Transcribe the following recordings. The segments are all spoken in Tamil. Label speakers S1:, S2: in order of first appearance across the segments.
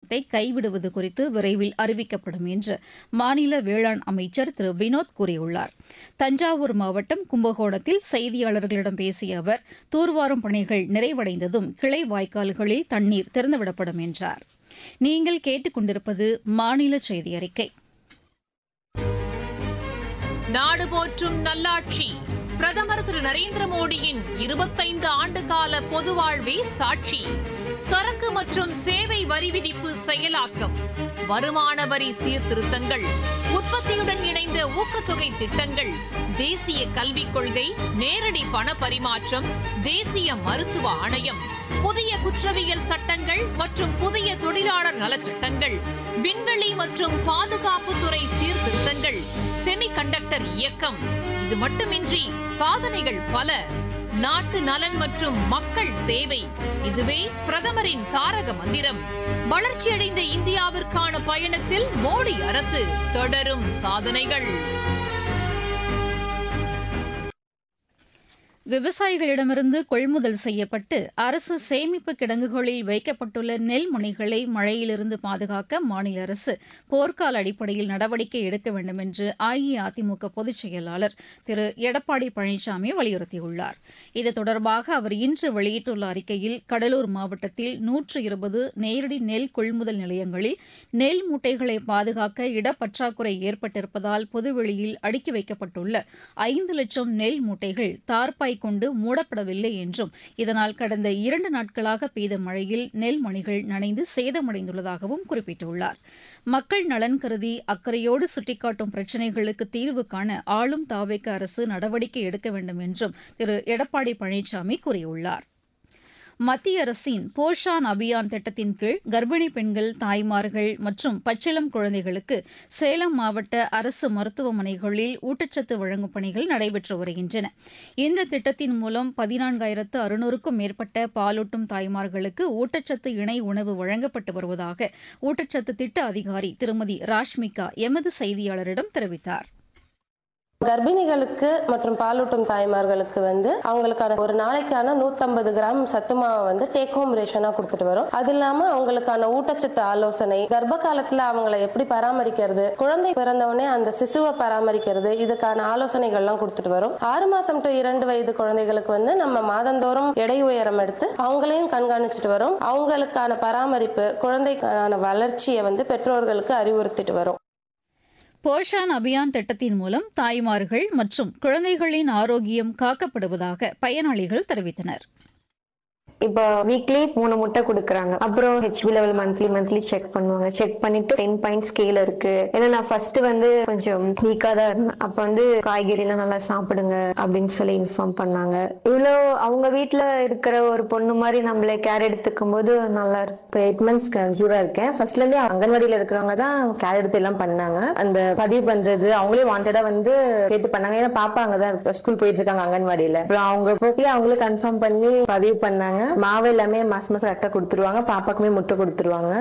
S1: திட்டத்தை கைவிடுவது குறித்து விரைவில் அறிவிக்கப்படும் என்று மாநில வேளாண் அமைச்சர் திரு வினோத் கூறியுள்ளார் தஞ்சாவூர் மாவட்டம் கும்பகோணத்தில் செய்தியாளர்களிடம் பேசிய அவர் தூர்வாரும் பணிகள் நிறைவடைந்ததும் கிளை வாய்க்கால்களில் தண்ணீர் திறந்துவிடப்படும் என்றார் நீங்கள் கேட்டுக்கொண்டிருப்பது மாநில செய்தி அறிக்கை
S2: நாடு போற்றும் நல்லாட்சி பிரதமர் திரு நரேந்திர மோடியின் இருபத்தைந்து ஆண்டு கால பொது வாழ்வே சாட்சி சரக்கு மற்றும் சேவை வரி விதிப்பு செயலாக்கம் வருமான வரி சீர்திருத்தங்கள் உற்பத்தியுடன் இணைந்த ஊக்கத்தொகை திட்டங்கள் தேசிய கல்விக் கொள்கை நேரடி பண பரிமாற்றம் தேசிய மருத்துவ ஆணையம் புதிய குற்றவியல் சட்டங்கள் மற்றும் புதிய தொழிலாளர் நலச்சட்டங்கள் விண்வெளி மற்றும் பாதுகாப்புத்துறை சீர்திருத்தங்கள் செமிகண்டக்டர் இயக்கம் இது மட்டுமின்றி சாதனைகள் பல நாட்டு நலன் மற்றும் மக்கள் சேவை இதுவே பிரதமரின் தாரக மந்திரம் வளர்ச்சியடைந்த இந்தியாவிற்கான பயணத்தில் மோடி அரசு தொடரும் சாதனைகள்
S1: விவசாயிகளிடமிருந்து கொள்முதல் செய்யப்பட்டு அரசு சேமிப்பு கிடங்குகளில் வைக்கப்பட்டுள்ள நெல் மணிகளை மழையிலிருந்து பாதுகாக்க மாநில அரசு போர்க்கால அடிப்படையில் நடவடிக்கை எடுக்க வேண்டும் என்று அஇஅதிமுக பொதுச் செயலாளர் திரு எடப்பாடி பழனிசாமி வலியுறுத்தியுள்ளார் இது தொடர்பாக அவர் இன்று வெளியிட்டுள்ள அறிக்கையில் கடலூர் மாவட்டத்தில் நூற்று இருபது நேரடி நெல் கொள்முதல் நிலையங்களில் நெல் மூட்டைகளை பாதுகாக்க இடப்பற்றாக்குறை ஏற்பட்டிருப்பதால் பொதுவெளியில் அடுக்கி வைக்கப்பட்டுள்ள ஐந்து லட்சம் நெல் மூட்டைகள் தார்பாய் கொண்டு மூடப்படவில்லை என்றும் இதனால் கடந்த இரண்டு நாட்களாக பெய்த மழையில் நெல் மணிகள் நனைந்து சேதமடைந்துள்ளதாகவும் குறிப்பிட்டுள்ளார் மக்கள் நலன் கருதி அக்கறையோடு சுட்டிக்காட்டும் பிரச்சினைகளுக்கு தீர்வு காண ஆளும் தாவேக்க அரசு நடவடிக்கை எடுக்க வேண்டும் என்றும் திரு எடப்பாடி பழனிசாமி கூறியுள்ளார் மத்திய அரசின் போஷான் அபியான் திட்டத்தின் கீழ் கர்ப்பிணி பெண்கள் தாய்மார்கள் மற்றும் பச்சிளம் குழந்தைகளுக்கு சேலம் மாவட்ட அரசு மருத்துவமனைகளில் ஊட்டச்சத்து வழங்கும் பணிகள் நடைபெற்று வருகின்றன இந்த திட்டத்தின் மூலம் பதினான்காயிரத்து அறுநூறுக்கும் மேற்பட்ட பாலூட்டும் தாய்மார்களுக்கு ஊட்டச்சத்து இணை உணவு வழங்கப்பட்டு வருவதாக ஊட்டச்சத்து திட்ட அதிகாரி திருமதி ராஷ்மிகா எமது செய்தியாளரிடம் தெரிவித்தார்
S3: கர்ப்பிணிகளுக்கு மற்றும் பாலூட்டும் தாய்மார்களுக்கு வந்து அவங்களுக்கான ஒரு நாளைக்கான நூத்தம்பது கிராம் சத்து மாவை வந்து டேக் ஹோம் ரேஷனா கொடுத்துட்டு வரும் அது இல்லாம அவங்களுக்கான ஊட்டச்சத்து ஆலோசனை கர்ப்ப காலத்துல அவங்கள எப்படி பராமரிக்கிறது குழந்தை பிறந்தவுடனே அந்த சிசுவை பராமரிக்கிறது இதுக்கான ஆலோசனைகள்லாம் கொடுத்துட்டு வரும் ஆறு மாசம் டு இரண்டு வயது குழந்தைகளுக்கு வந்து நம்ம மாதந்தோறும் எடை உயரம் எடுத்து அவங்களையும் கண்காணிச்சுட்டு வரும் அவங்களுக்கான பராமரிப்பு குழந்தைக்கான வளர்ச்சியை வந்து பெற்றோர்களுக்கு அறிவுறுத்திட்டு வரும்
S1: போஷான் அபியான் திட்டத்தின் மூலம் தாய்மார்கள் மற்றும் குழந்தைகளின் ஆரோக்கியம் காக்கப்படுவதாக பயனாளிகள் தெரிவித்தனர்
S4: இப்போ வீக்லி மூணு முட்டை கொடுக்குறாங்க அப்புறம் HP level monthly monthly check பண்ணுவாங்க செக் பண்ணிட்டு டென் பாயிண்ட் ஸ்கேல் இருக்கு ஏன்னா நான் ஃபர்ஸ்ட் வந்து கொஞ்சம் வீக்கா தான் இருந்தேன் அப்ப வந்து காய்கறி எல்லாம் நல்லா சாப்பிடுங்க அப்படின்னு சொல்லி இன்ஃபார்ம் பண்ணாங்க இவ்வளோ அவங்க வீட்ல இருக்கிற ஒரு பொண்ணு மாதிரி நம்மள கேர் எடுத்துக்கும் போது நல்லா இருக்கு
S5: இப்போ எயிட் மந்த்ஸ் கன்சீவா இருக்கேன் ஃபர்ஸ்ட்ல இருந்தே அங்கன்வாடியில இருக்கிறவங்க தான் கேர் எடுத்து எல்லாம் பண்ணாங்க அந்த பதிவு பண்றது அவங்களே வாண்டடா வந்து கேட்டு பண்ணாங்க ஏன்னா பாப்பா அங்கதான் ஸ்கூல் போயிட்டு இருக்காங்க அங்கன்வாடியில அப்புறம் அவங்க போக்கே அவங்களே கன்ஃபார்ம் பண்ணி பதிவு பண்ணாங்க மாவு எல்லாமே மாசம் மாசம் கரெக்டா கொடுத்துருவாங்க பாப்பாக்குமே முட்டை கொடுத்துருவாங்க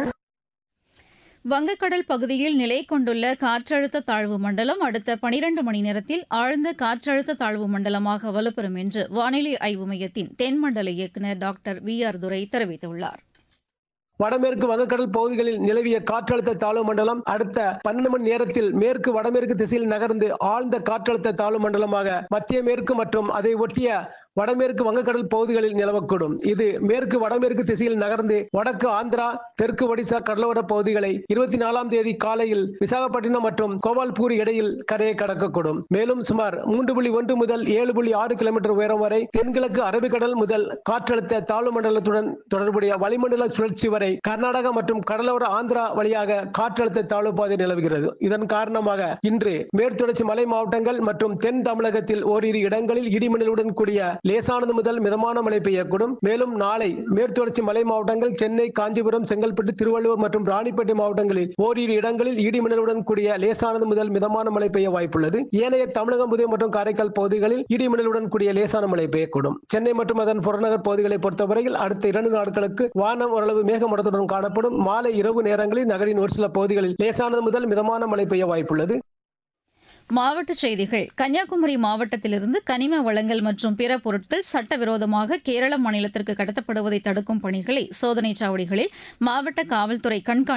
S1: வங்கக்கடல் பகுதியில் நிலை கொண்டுள்ள காற்றழுத்த தாழ்வு மண்டலம் அடுத்த பனிரண்டு மணி நேரத்தில் ஆழ்ந்த காற்றழுத்த தாழ்வு மண்டலமாக வலுப்பெறும் என்று வானிலை ஆய்வு மையத்தின் தென்மண்டல இயக்குநர் டாக்டர் வி ஆர் துரை தெரிவித்துள்ளார்
S6: வடமேற்கு வங்கக்கடல் பகுதிகளில் நிலவிய காற்றழுத்த தாழ்வு மண்டலம் அடுத்த பன்னெண்டு மணி நேரத்தில் மேற்கு வடமேற்கு திசையில் நகர்ந்து ஆழ்ந்த காற்றழுத்த தாழ்வு மண்டலமாக மத்திய மேற்கு மற்றும் அதை ஒட்டிய வடமேற்கு வங்கக்கடல் பகுதிகளில் நிலவக்கூடும் இது மேற்கு வடமேற்கு திசையில் நகர்ந்து வடக்கு ஆந்திரா தெற்கு ஒடிசா கடலோர பகுதிகளை இருபத்தி நாலாம் தேதி காலையில் விசாகப்பட்டினம் மற்றும் கோபால்பூர் இடையில் கரையை கடக்கக்கூடும் மேலும் சுமார் மூன்று புள்ளி ஒன்று முதல் ஏழு புள்ளி ஆறு கிலோமீட்டர் உயரம் வரை தென்கிழக்கு அரபிக்கடல் முதல் காற்றழுத்த தாழ்வு மண்டலத்துடன் தொடர்புடைய வளிமண்டல சுழற்சி வரை கர்நாடகா மற்றும் கடலோர ஆந்திரா வழியாக காற்றழுத்த தாழ்வு பாதை நிலவுகிறது இதன் காரணமாக இன்று மேற்தொடர்ச்சி மலை மாவட்டங்கள் மற்றும் தென் தமிழகத்தில் ஓரிரு இடங்களில் இடிமின்னலுடன் கூடிய லேசானது முதல் மிதமான மழை பெய்யக்கூடும் மேலும் நாளை மேற்தொடர்ச்சி மலை மாவட்டங்கள் சென்னை காஞ்சிபுரம் செங்கல்பட்டு திருவள்ளூர் மற்றும் ராணிப்பேட்டை மாவட்டங்களில் ஓரிரு இடங்களில் இடிமின்னலுடன் கூடிய லேசானது முதல் மிதமான மழை பெய்ய வாய்ப்புள்ளது ஏனைய தமிழகம் புதுவை மற்றும் காரைக்கால் பகுதிகளில் இடிமின்னலுடன் கூடிய லேசான மழை பெய்யக்கூடும் சென்னை மற்றும் அதன் புறநகர் பகுதிகளை பொறுத்தவரையில் அடுத்த இரண்டு நாட்களுக்கு வானம் ஓரளவு மேகமூட்டத்துடன் காணப்படும் மாலை இரவு நேரங்களில் நகரின் ஒரு சில பகுதிகளில் லேசானது முதல் மிதமான மழை பெய்ய வாய்ப்புள்ளது
S1: மாவட்டச் செய்திகள் கன்னியாகுமரி மாவட்டத்திலிருந்து கனிம வளங்கள் மற்றும் பிற பொருட்கள் சட்டவிரோதமாக கேரள மாநிலத்திற்கு கடத்தப்படுவதை தடுக்கும் பணிகளை சோதனைச் சாவடிகளில் மாவட்ட காவல்துறை கண்காணி